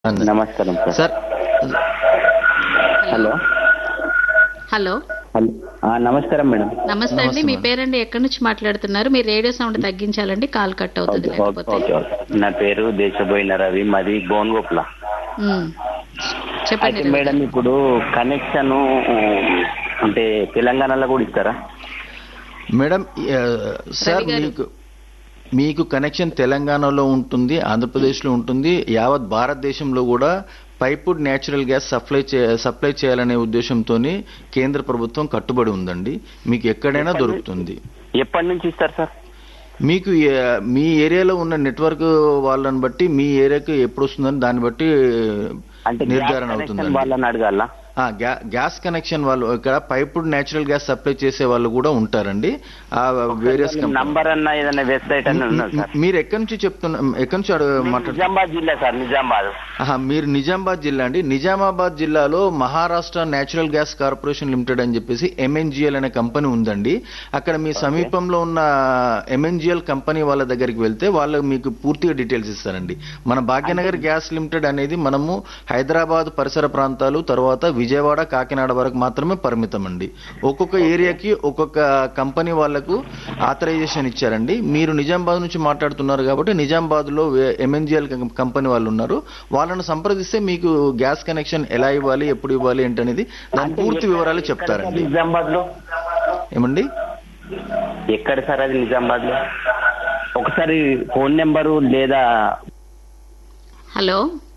అంది. నమస్కారం sir sir hello hello hello ఆ, నమస్కారం మేడం నమస్తే అండి నమస్తే మీ మేడం. పేరండి ఎక్కడి నుంచి మాట్లాడుతున్నారు మీ రేడియో సౌండ్ తగ్గించాలండి కాల్ కట్ అవుతుంది ఓకే ఓకే లేకపోతే ఓకే ఓకే. నా పేరు దేశబోయిన రవి మాది గోన్గోప్ల ఉమ్. చెప్పండి అయితే రవి మేడం గారు. ఇప్పుడు కనెక్షన్ అంటే తెలంగాణలో కూడా ఇస్తారా మేడం ఆ, సార్ రవి గారు. మీకు మీకు కనెక్షన్ తెలంగాణలో ఉంటుంది ఆంధ్రప్రదేశ్లో ఉంటుంది యావత్ భారతదేశంలో కూడా పైపుడ్ న్యాచురల్ గ్యాస్ సప్లై చే సప్లై చేయాలనే ఉద్దేశంతో కేంద్ర ప్రభుత్వం కట్టుబడి ఉందండి మీకు ఎక్కడైనా దొరుకుతుంది ఎప్పటి నుంచి ఇస్తారు సార్ మీకు ఏ- మీ ఏరియాలో ఉన్న నెట్వర్క్ వాళ్ళని బట్టి మీ ఏరియాకి ఎప్పుడు వస్తుందని దాన్ని బట్టి అంటే నిర్ధారణ గ్యాస్ అవుతుందండి కనెక్షన్ వాళ్ళని అడగాల ఆ, గ్యా- గ్యాస్ కనెక్షన్ వాళ్ళు ఇక్కడ పైపుడ్ నేచురల్ గ్యాస్ సప్లై చేసే వాళ్ళు కూడా ఉంటారండి ఆ వేరియస్ నంబర్ అన్న ఏదైనా వెబ్సైట్ అన్న ఉన్నది సార్ మీరు ఎక్కడి నుంచి చెప్తున్నా ఎక్కడి నుంచి అడుగు మాట్లాడు నిజామాబాద్ జిల్లా సార్ నిజామాబాద్ ఆహా, మీరు నిజామాబాద్ జిల్లా అండి నిజామాబాద్ జిల్లాలో Maharashtra natural gas corporation limited అని చెప్పేసి ఎంఎన్జిఎల్ అనే కంపెనీ ఉందండి అక్కడ మీ సమీపంలో ఉన్న ఎంఎన్జిఎల్ కంపెనీ వాళ్ళ దగ్గరికి వెళ్తే వాళ్ళు మీకు పూర్తిగా డీటెయిల్స్ ఇస్తారండి మన భాగ్యనగర్ గ్యాస్ లిమిటెడ్ అనేది మనము హైదరాబాద్ పరిసర ప్రాంతాలు తర్వాత విజయవాడ కాకినాడ వరకు మాత్రమే పరిమితం అండి ఒక్కొక్క ఏరియాకి ఒక్కొక్క కంపెనీ వాళ్లకు ఆథరైజేషన్ ఇచ్చారండి మీరు నిజామాబాద్ నుంచి మాట్లాడుతున్నారు కాబట్టి నిజామాబాద్ లో ఎంఎన్జిఎల్ కంపెనీ వాళ్ళు ఉన్నారు వాళ్ళను సంప్రదిస్తే మీకు గ్యాస్ కనెక్షన్ ఎలా ఇవ్వాలి ఎప్పుడు ఇవ్వాలి ఏంటనేది దాని పూర్తి వివరాలు చెప్తారండి నిజామాబాద్ లో ఏమండి ఎక్కడ సార్ అది నిజామాబాద్ లో ఒకసారి ఫోన్ నెంబరు లేదా హలో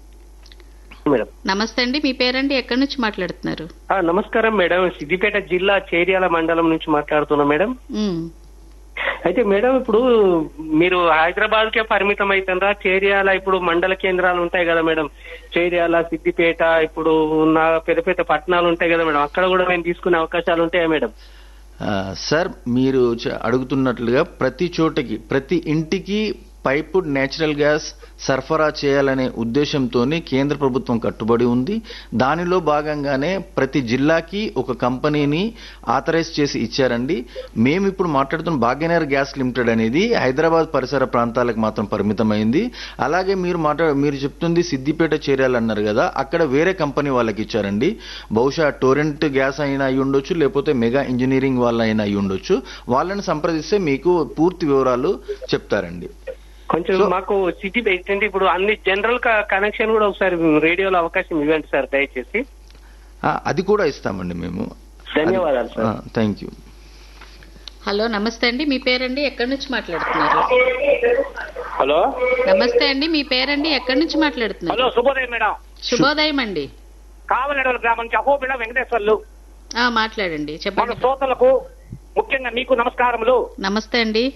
మేడం నమస్తే అండి మీ పేరండి ఎక్కడి నుంచి మాట్లాడుతున్నారు ఆ, నమస్కారం మేడం సిద్దిపేట జిల్లా చేర్యాల మండలం నుంచి మాట్లాడుతున్నా మేడం ఉమ్. అయితే మేడం ఇప్పుడు మీరు హైదరాబాద్ కే పరిమితం అవుతుందా చేర్యాల ఇప్పుడు మండల కేంద్రాలు ఉంటాయి కదా మేడం చేర్యాల సిద్దిపేట ఇప్పుడు ఉన్న పెద్ద పెద్ద పట్టణాలు ఉంటాయి కదా మేడం అక్కడ కూడా మేము తీసుకునే అవకాశాలు ఉంటాయా మేడం ఆ, సార్ మీరు చ- అడుగుతున్నట్లుగా ప్రతి చోటకి ప్రతి ఇంటికి పైపుడ్ నేచురల్ గ్యాస్ సరఫరా చేయాలనే ఉద్దేశంతోనే కేంద్ర ప్రభుత్వం కట్టుబడి ఉంది దానిలో భాగంగానే ప్రతి జిల్లాకి ఒక కంపెనీని ఆథరైజ్ చేసి ఇచ్చారండి మేము ఇప్పుడు మాట్లాడుతున్న భాగ్యనగర్ గ్యాస్ లిమిటెడ్ అనేది హైదరాబాద్ పరిసర ప్రాంతాలకు మాత్రం పరిమితమైంది అలాగే మీరు మాట్లా మీరు చెప్తుంది సిద్దిపేట చేరాలన్నారు కదా అక్కడ వేరే కంపెనీ వాళ్ళకి ఇచ్చారండి బహుశా టోరెంట్ గ్యాస్ అయినా అయి ఉండొచ్చు లేకపోతే మెగా ఇంజనీరింగ్ వాళ్ళ అయినా అయి ఉండొచ్చు వాళ్ళని సంప్రదిస్తే మీకు పూర్తి వివరాలు చెప్తారండి కొంచెం మాకు సిటీ ఏంటంటే ఇప్పుడు అన్ని జనరల్ కనెక్షన్ కూడా ఒకసారి రేడియోలో అవకాశం ఇవ్వండి సార్ దయచేసి ఆ, అది కూడా ఇస్తామండి మేము ధన్యవాదాలు సార్ థ్యాంక్ యూ హలో నమస్తే అండి మీ పేరండి ఎక్కడి నుంచి మాట్లాడుతున్నారు హలో నమస్తే అండి మీ పేరండి ఎక్కడి నుంచి మాట్లాడుతున్నారు హలో శుభోదయం మేడం శుభోదయం అండి కావలనడల గ్రామం నుంచి అహోబిళ వెంకటేశ్వర్లు ఆ మాట్లాడండి మన చెప్పండి శ్రోతలకు ముఖ్యంగా మీకు నమస్కారములు నమస్తే అండి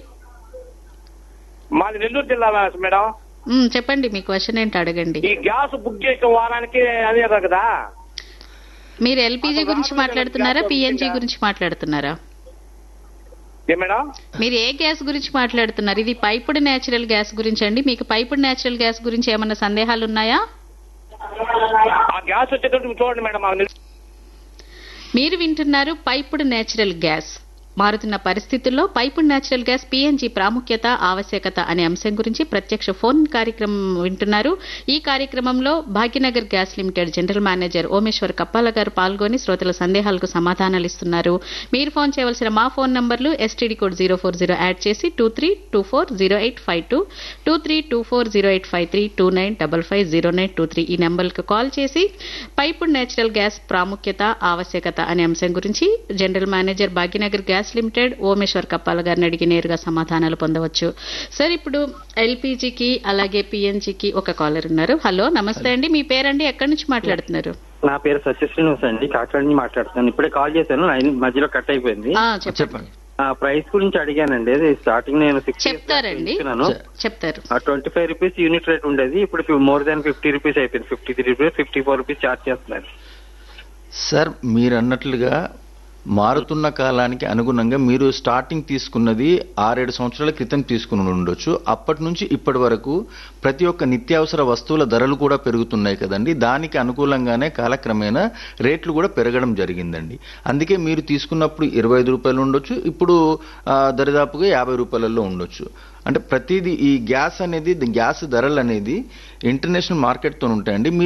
మాది నెల్లూరు జిల్లా మేడం ఉమ్, చెప్పండి మీ క్వశ్చన్ ఏంటి అడగండి ఈ గ్యాస్ బుక్ చేసిన వారానికి అదే కదా మీరు ఎల్పిజి గురించి మాట్లాడుతున్నారా పిఎన్జి గురించి మాట్లాడుతున్నారా ఏ మేడం మీరు ఏ గ్యాస్ గురించి మాట్లాడుతున్నారు ఇది పైపుడ్ నేచురల్ గ్యాస్ గురించి అండి మీకు పైపుడ్ నేచురల్ గ్యాస్ గురించి ఏమన్నా సందేహాలు ఉన్నాయా ఆ గ్యాస్ వచ్చేటప్పుడు చూడండి మేడం మాకు నిల్- మీరు వింటున్నారు పైపుడ్ నేచురల్ గ్యాస్ మారుతున్న పరిస్థితుల్లో పైపుడ్ నేచురల్ గ్యాస్ పిఎన్జి ప్రాముఖ్యత ఆవశ్యకత అనే అంశం గురించి ప్రత్యక్ష ఫోన్ కార్యక్రమం వింటున్నారు ఈ కార్యక్రమంలో Bhagyanagar gas limited general manager Omeshwar Kappala garu పాల్గొని శ్రోతల సందేహాలకు సమాధానాలు ఇస్తున్నారు మీరు ఫోన్ చేయవలసిన మా ఫోన్ నంబర్లు STD code zero four zero add చేసి two three two four zero eight five two two three two four zero eight five three two nine double five zero nine two three ఈ నెంబర్కి call చేసి piped natural gas ప్రాముఖ్యత ఆవశ్యకత అనే అంశం గురించి general manager Bhagyanagar gas limited Omeshwar Kappala గారిని అడిగి నేరుగా సమాధానాలు పొందవచ్చు సార్ ఇప్పుడు ఎల్పిజికి అలాగే పిఎన్జికి ఒక కాలర్ ఉన్నారు హలో నమస్తే అండి మీ పేరండి ఎక్కడి నుంచి మాట్లాడుతున్నారు నా పేరు సత్యశ్రీనివాస్ అండి కాకినాడ నుంచి మాట్లాడుతున్నాను ఇప్పుడే కాల్ చేశాను లైన్ మధ్యలో కట్ అయిపోయింది ఆ, చెప్పండి చెప్పండి ఆ ప్రైస్ గురించి అడిగానండి అది స్టార్టింగ్ నేను సిక్స్ చెప్తారండి చెప్తారు ఆ twenty five rupees unit rate ఉండేది ఇప్పుడు మోర్ దాన్ ఫిఫ్టీ రూపీస్ అయిపోయింది fifty three rupees fifty four rupees charge చేస్తున్నారు సార్ మీరు అన్నట్లుగా మారుతున్న కాలానికి అనుగుణంగా మీరు స్టార్టింగ్ తీసుకున్నది ఆరేడు సంవత్సరాల క్రితం తీసుకుని ఉండొచ్చు అప్పటి నుంచి ఇప్పటి వరకు ప్రతి ఒక్క నిత్యావసర వస్తువుల ధరలు కూడా పెరుగుతున్నాయి కదండి దానికి అనుకూలంగానే కాలక్రమేణా రేట్లు కూడా పెరగడం జరిగిందండి అందుకే మీరు తీసుకున్నప్పుడు ఇరవై ఐదు రూపాయలు ఉండొచ్చు ఇప్పుడు ఆ, దరిదాపుగా యాభై రూపాయలలో ఉండొచ్చు అంటే ప్రతిదీ ఈ గ్యాస్ అనేది గ్యాస్ ధరలు అనేది ఇంటర్నేషనల్ మార్కెట్తో ఉంటాయండి మీరు